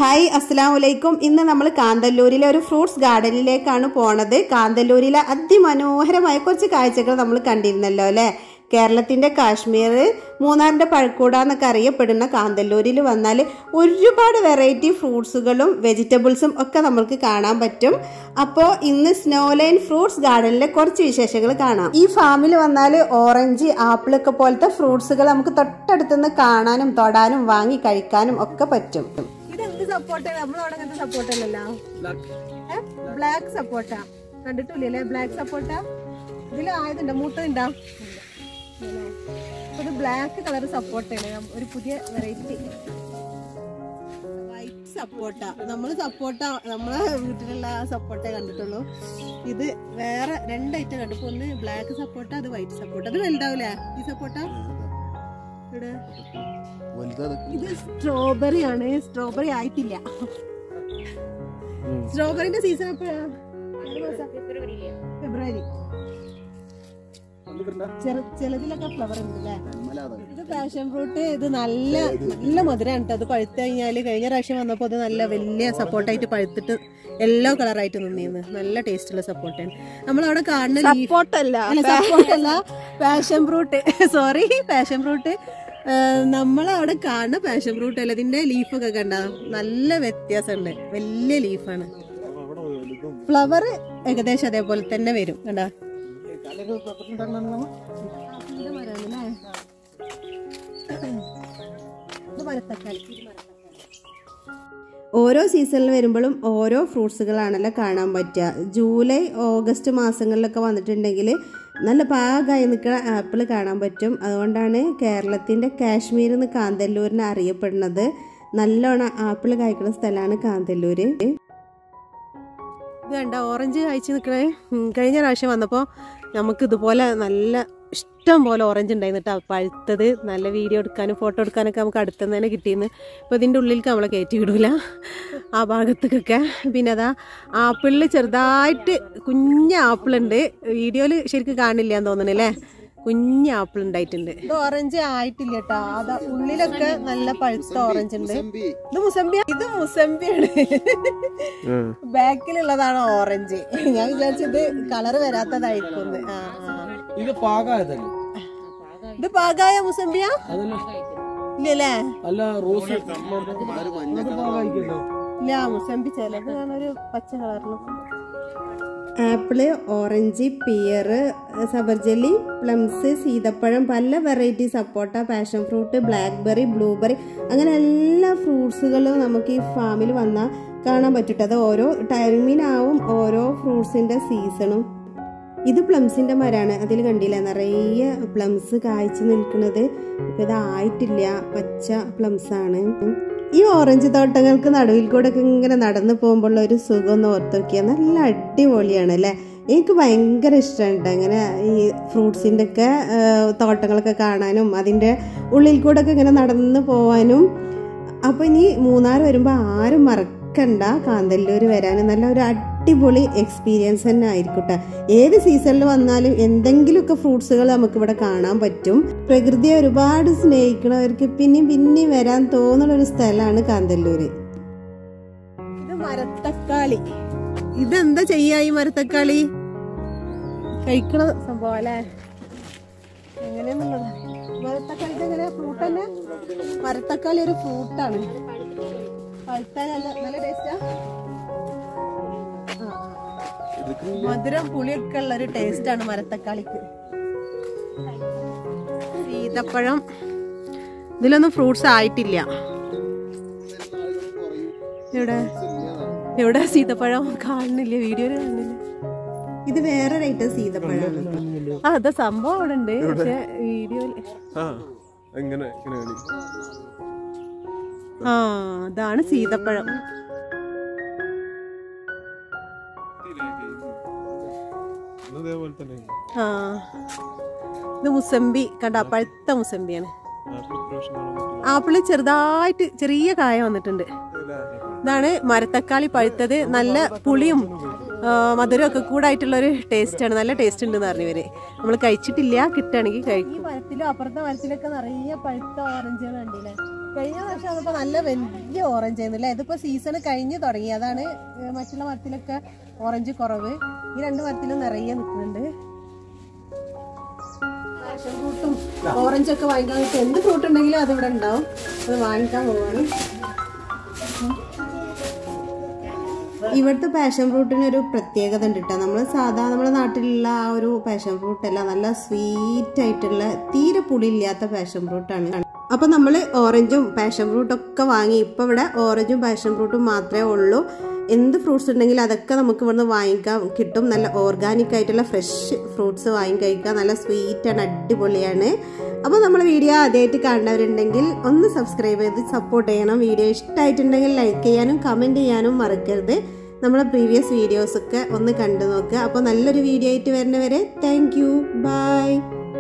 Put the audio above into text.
Hi അസ്സലാം വലൈക്കും ഇന്ന് നമ്മൾ കാന്തല്ലൂരിലെ ഒരു ഫ്രൂട്ട്സ് ഗാർഡനിലേക്കാണ് പോണത് കാന്തല്ലൂരിലെ അതിമനോഹരമായ കുറച്ച് കാഴ്ചകൾ നമ്മൾ കണ്ടിരുന്നല്ലോ അല്ലേ കേരളത്തിന്റെ കാശ്മീർ മൂന്നാറിന്റെ പഴക്കൂട എന്നൊക്കെ അറിയപ്പെടുന്ന കാന്തല്ലൂരിൽ വന്നാൽ ഒരുപാട് വെറൈറ്റി ഫ്രൂട്ട്സുകളും വെജിറ്റബിൾസും ഒക്കെ നമുക്ക് കാണാൻ പറ്റും അപ്പോൾ ഇന്ന് സ്നോലൈൻ ഫ്രൂട്ട്സ് ഗാർഡനിലെ കുറച്ച് വിശേഷങ്ങൾ കാണാം ഈ ഫാമിൽ വന്നാൽ ഓറഞ്ച് ആപ്പിൾ ഒക്കെ പോലത്തെ ഫ്രൂട്ട്സുകൾ നമുക്ക് തൊട്ടടുത്തുനിന്ന് കാണാനും തൊടാനും വാങ്ങി കഴിക്കാനും ഒക്കെ പറ്റും ഇതെന്ത് സപ്പോർട്ട് നമ്മളവിടെ അങ്ങനത്തെ സപ്പോർട്ട് അല്ലല്ലോ ബ്ലാക്ക് സപ്പോർട്ടാ കണ്ടിട്ടില്ലേ ബ്ലാക്ക് സപ്പോർട്ടാ ഇതിൽ ആയതുണ്ടോ മൂത്തതുണ്ടോ ഇത് ബ്ലാക്ക് കളർ സപ്പോർട്ടാണ് ഒരു പുതിയ വെറൈറ്റി വൈറ്റ് സപ്പോർട്ടാ നമ്മൾ സപ്പോർട്ടാ നമ്മളെ വീട്ടിലുള്ള സപ്പോർട്ടേ കണ്ടിട്ടുള്ളൂ ഇത് വേറെ രണ്ട് ഐറ്റം കണ്ടു ഇപ്പൊ ഒന്ന് ബ്ലാക്ക് സപ്പോർട്ടാ അത് വൈറ്റ് സപ്പോർട്ട് അത് വലുതാവൂലേ ഈ സപ്പോർട്ടാ ഇവിടെ ഇത് സ്ട്രോബെറി ആണ് സ്ട്രോബെറി ആയിട്ടില്ല സ്ട്രോബെറിന്റെ സീസൺ എപ്പോഴാ ഫെബ്രുവരി ചെറു- ചിലതിലൊക്കെ ഫ്ലവർ ഉണ്ട് അല്ലേ ഇത് പാഷൻ ഫ്രൂട്ട് ഇത് നല്ല നല്ല മധുരമാണ് കേട്ടോ അത് പഴുത്ത് കഴിഞ്ഞാല് കഴിഞ്ഞ പ്രാവശ്യം വന്നപ്പോൾ അത് നല്ല വലിയ സപ്പോർട്ടായിട്ട് പഴുത്തിട്ട് യെല്ലോ കളറായിട്ട് നിന്നിരുന്നു നല്ല ടേസ്റ്റുള്ള സപ്പോർട്ടാണ് നമ്മളവിടെ കാണുന്ന സപ്പോർട്ടല്ല അല്ല സപ്പോർട്ടല്ല passion fruit sorry passion fruit നമ്മളവിടെ കാണുന്ന പാഷൻ ഫ്രൂട്ട് അല്ല ഇതിന്റെ ലീഫൊക്കെ കണ്ട നല്ല വ്യത്യാസമുണ്ട് വലിയ ലീഫാണ് ഫ്ലവർ ഏകദേശം അതേപോലെ തന്നെ വരും കണ്ടാ ഓരോ സീസണിൽ വരുമ്പോഴും ഓരോ ഫ്രൂട്ട്സുകളാണല്ലോ കാണാൻ പറ്റുക ജൂലൈ ഓഗസ്റ്റ് മാസങ്ങളിലൊക്കെ വന്നിട്ടുണ്ടെങ്കിൽ നല്ല പാകമായി നിൽക്കുന്ന ആപ്പിൾ കാണാൻ പറ്റും അതുകൊണ്ടാണ് കേരളത്തിൻ്റെ കാശ്മീർ എന്ന് കാന്തല്ലൂരിനെ അറിയപ്പെടുന്നത് നല്ലോണം ആപ്പിൾ കായ്ക്കുന്ന സ്ഥലമാണ് കാന്തല്ലൂർ ഇത് കണ്ട ഓറഞ്ച് കഴിച്ച് നിൽക്കണേ ഉം, കഴിഞ്ഞ പ്രാവശ്യം വന്നപ്പോൾ നമുക്ക് ഇതുപോലെ നല്ല ഇഷ്ടം പോലെ ഓറഞ്ച് ഉണ്ടായിരുന്നു പഴുത്തത് നല്ല വീഡിയോ എടുക്കാനും ഫോട്ടോ എടുക്കാനൊക്കെ നമുക്ക് അടുത്തുനിന്ന് തന്നെ കിട്ടിയിരുന്നു ഇപ്പോൾ ഇതിൻ്റെ ഉള്ളിലേക്ക് നമ്മളെ കയറ്റി വിടൂല ആ ഭാഗത്തേക്കൊക്കെ പിന്നെ അതാ ആപ്പിളിൽ ചെറുതായിട്ട് കുഞ്ഞ ആപ്പിളുണ്ട് വീഡിയോയിൽ ശരിക്കും കാണില്ല എന്ന് തോന്നണല്ലേ കുഞ്ഞ ആപ്പിൾ ഉണ്ടായിട്ടുണ്ട് ഇത് ഓറഞ്ച് ആയിട്ടില്ല കേട്ടോ അതാ ഉള്ളിലൊക്കെ നല്ല പഴുത്ത ഓറഞ്ച് ഉണ്ട് ഇത് മുസംബിയ ഇത് മുസംബിയാണ് ബാക്കിലുള്ളതാണ് ഓറഞ്ച് ഞാൻ വിചാരിച്ചത് കളർ വരാത്തതായിരിക്കും ആ ആ. ഇത് പാകായതല്ലേ ഇത് പാകായ മുസംബിയ അതല്ല ഇല്ലല്ലേ അല്ല റോസ് അത് പാകായിക്കല്ലോ ഇല്ല മുസംബി ചിലത് കാണാൻ ഒരു പച്ച കളറിലും ആപ്പിള് ഓറഞ്ച് പിയർ സബർജല്ലി പ്ലംസ് സീതപ്പഴം പല variety sapota passion fruit blackberry blueberry അങ്ങനെ എല്ലാ ഫ്രൂട്ട്സുകളും നമുക്ക് ഈ ഫാമിൽ വന്നാൽ കാണാൻ പറ്റും അത് ഓരോ ടൈമിനാവും ഓരോ ഫ്രൂട്ട്സിന്റെ സീസണും ഇത് പ്ലംസിന്റെ മരാണ് അതിൽ കണ്ടില്ല നിറയെ പ്ലംസ് കായ്ച്ചു നിൽക്കുന്നത് ഇപ്പൊ ഇതായിട്ടില്ല പച്ച പ്ലംസ് ആണ് ഈ ഓറഞ്ച് തോട്ടങ്ങൾക്ക് നടുവിൽ കൂടെ ഒക്കെ ഇങ്ങനെ നടന്നു പോകുമ്പോൾ ഒരു സുഖം ഒന്ന് ഓർത്ത് നോക്കിയാൽ നല്ല അടിപൊളിയാണ് അല്ലേ എനിക്ക് ഭയങ്കര ഇഷ്ടമാണ് അങ്ങനെ ഈ ഫ്രൂട്ട്സിൻ്റെ ഒക്കെ തോട്ടങ്ങളൊക്കെ കാണാനും അതിൻ്റെ ഉള്ളിൽ കൂടെ ഒക്കെ ഇങ്ങനെ നടന്നു പോവാനും അപ്പോൾ ഇനി മൂന്നാർ വരുമ്പോൾ ആരും മറക്കണ്ട കാന്തല്ലൂർ വരാൻ നല്ല ഒരു അടിപൊളി എക്സ്പീരിയൻസ് തന്നെ ആയിരിക്കും ട്ടോ. ഏത് സീസണിൽ വന്നാലും എന്തെങ്കിലുമൊക്കെ ഫ്രൂട്ട്സുകൾ നമുക്ക് ഇവിടെ കാണാൻ പറ്റും പ്രകൃതിയെ ഒരുപാട് സ്നേഹിക്കണവർക്ക് പിന്നെയും പിന്നെയും വരാൻ തോന്നുന്ന ഒരു സ്ഥലമാണ് കാന്തല്ലൂര് ഇത് മരത്തക്കാളി ഇതെന്താ ചെയ്യാ ഈ മരത്തക്കാളി കഴിക്കണ സംഭവം അല്ലേ എങ്ങനെയാന്നുള്ളത് മരത്തക്കാളി എങ്ങനെ ഫ്രൂട്ട് തന്നെ മരത്തക്കാളി ഒരു ഫ്രൂട്ടാണ് പഴുത്താൽ നല്ല നല്ല ടേസ്റ്റാ മധുരം പുളിയൊക്കെ ഉള്ള ഒരു ടേസ്റ്റ് ആണ് മരത്തക്കാളിക്ക് സീതപ്പഴം ഇതിലൊന്നും ഫ്രൂട്ട്സ് ആയിട്ടില്ല ഇവിടെ എവിടെ സീതപ്പഴം കാണുന്നില്ല വീഡിയോയിൽ കാണുന്നില്ല ഇത് വേറെ ഐറ്റം സീതപ്പഴമാണ് ആ അതാ സംഭവം അവിടെ ഉണ്ട് പക്ഷെ വീഡിയോയിൽ ആ എങ്ങനെ എങ്ങനെ വേണി ആ അതാണ് സീതപ്പഴം അതേപോലെ തന്നെ ആ ഇത് മുസമ്പി കണ്ട പഴുത്ത മുസമ്പിയാണ് ആപ്പിൾ ഇപ്രാവശ്യം കാണാൻ പറ്റില്ല. ആപ്പിള് ചെറുതായിട്ട് ചെറിയ കായ വന്നിട്ടുണ്ട് ഇതാണ് മരത്തക്കാളി പഴുത്തത് നല്ല പുളിയും ആ, മധുരം ഒക്കെ കൂടായിട്ടുള്ള ഒരു ടേസ്റ്റ് ആണ് നല്ല ടേസ്റ്റ് ഉണ്ട് പറഞ്ഞു ഇവര് നമ്മൾ കഴിച്ചിട്ടില്ല കിട്ടുകയാണെങ്കിൽ കഴിക്കും ഈ മരത്തിലും അപ്പുറത്തെ മരത്തിലൊക്കെ നിറയെ പഴുത്ത ഓറഞ്ചുകൾ കണ്ടില്ലേ കഴിഞ്ഞ വർഷം അതിപ്പോ നല്ല വലിയ ഓറഞ്ച് ആയിരുന്നു അല്ലേ ഇതിപ്പോ സീസൺ കഴിഞ്ഞ് തുടങ്ങി അതാണ് ഏ, മറ്റുള്ള മരത്തിലൊക്കെ ഓറഞ്ച് കുറവ് ഈ രണ്ട് മരത്തിലും നിറയെ നിൽക്കുന്നുണ്ട് പാഷൻ ഫ്രൂട്ടും ഓറഞ്ചും ഒക്കെ വാങ്ങിക്കാൻ കിട്ടും എന്ത് ഫ്രൂട്ട് ഉണ്ടെങ്കിലും അത് ഇവിടെ ഉണ്ടാവും അത് വാങ്ങിക്കാൻ പോവാണ് ഇവിടുത്തെ പാഷൻ ഫ്രൂട്ടിന് ഒരു പ്രത്യേകത ഉണ്ട് കേട്ടോ നമ്മൾ സാധാ നമ്മുടെ നാട്ടിലുള്ള ആ ഒരു പാഷൻ ഫ്രൂട്ട് അല്ല നല്ല സ്വീറ്റ് ആയിട്ടുള്ള തീരെ പുളിയില്ലാത്ത പാഷൻ ഫ്രൂട്ടാണ് അപ്പോൾ നമ്മൾ ഓറഞ്ചും പാഷൻ ഫ്രൂട്ടും ഒക്കെ വാങ്ങി ഇപ്പോൾ ഇവിടെ ഓറഞ്ചും പാഷൻ ഫ്രൂട്ടും മാത്രമേ ഉള്ളൂ എന്ത് ഫ്രൂട്ട്സ് ഉണ്ടെങ്കിലും അതൊക്കെ നമുക്ക് ഇവിടുന്ന് വാങ്ങിക്കാൻ കിട്ടും നല്ല ഓർഗാനിക് ആയിട്ടുള്ള ഫ്രഷ് ഫ്രൂട്ട്സ് വാങ്ങി കഴിക്കാം നല്ല സ്വീറ്റാണ് അടിപൊളിയാണ് അപ്പോൾ നമ്മൾ വീഡിയോ ആദ്യമായിട്ട് കാണുന്നവരുണ്ടെങ്കിൽ ഒന്ന് സബ്സ്ക്രൈബ് ചെയ്ത് സപ്പോർട്ട് ചെയ്യണം വീഡിയോ ഇഷ്ടമായിട്ടുണ്ടെങ്കിൽ ലൈക്ക് ചെയ്യാനും കമൻറ്റ് ചെയ്യാനും മറക്കരുത് നമ്മളെ പ്രീവിയസ് വീഡിയോസൊക്കെ ഒന്ന് കണ്ടു നോക്കുക അപ്പോൾ നല്ലൊരു വീഡിയോ ആയിട്ട് വരുന്നവരെ താങ്ക് യു ബൈ